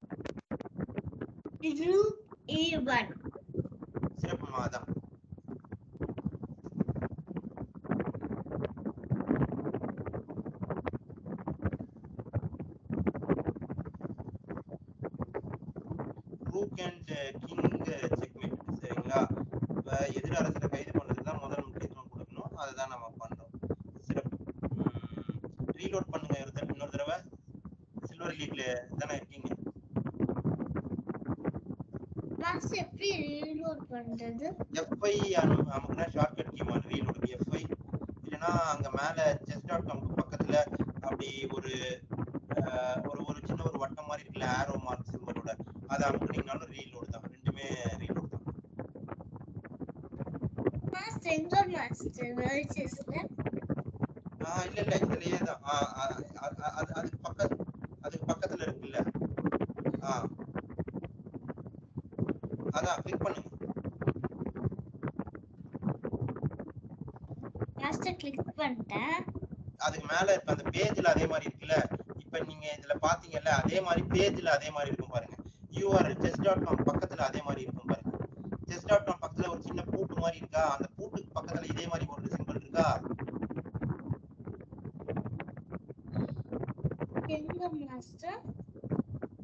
group A1 சிறப்பு மாதம் rook and king segment சரிங்களா இப்போ எதிர் அரசரை கைது பண்ணுறதுக்கு தான் முதல் முக்கியத்துவம் கொடுக்கணும் அதை தான் நம்ம பண்ணுறோம் சிறப்பு ரீலோட் பண்ணுங்க ஒரு தடவை இன்னொரு தடவை சில்வர் லீக்ல தானே இருக்கீங்க மாஸ்டர் எப்படி ரீலோட் பண்றது எஃப்ஐ அமுக்குனா ஷார்ட்கட் கீ மாதிரி ரீலோடுக்கு எஃப்ஐ இல்லைன்னா அங்க மேல செஸ் டாட் காம்க்கு பக்கத்துல அப்படி ஒரு அஹ், ஒரு ஒரு சின்ன ஒரு வட்டம் மாதிரி இருக்குல்ல ஆரோ மார்க் சிம்பிளோட அதை அமுக்குனீங்கனாலும் ரீலோடு தான் ரெண்டுமே ரீலோட் தான் மாஸ்டர் எங்க மாஸ்டர் வெர்ச்சஸ்ல ஆ இல்ல இல்ல இதுலயே தான் ஆ, ஆ, அ- அ- அது அதுக்கு பக்கத்து அதுக்கு பக்கத்துல இருக்குல்ல ஆ அதான் கிளிக் பண்ணுங்க மாஸ்டர் கிளிக் பண்ணிட்டேன் அதுக்கு மேல இப்ப அந்த பேஜ்ல அதே மாதிரி இருக்குல்ல இப்ப நீங்க இதுல பாத்தீங்கல்ல அதே மாதிரி பேஜ்ல அதே மாதிரி இருக்கும் பாருங்க யூஆர்எல் செஸ் டாட் காம் பக்கத்துல அதே மாதிரி இருக்கும் பாருங்க செஸ் டாட் காம் பக்கத்துல ஒரு சின்ன பூட்டு மாதிரி இருக்கா அந்த பூட்டுக்கு பக்கத்துல இதே மாதிரி ஒரு சிம்பிள் இருக்கா எங்க மாஸ்டர்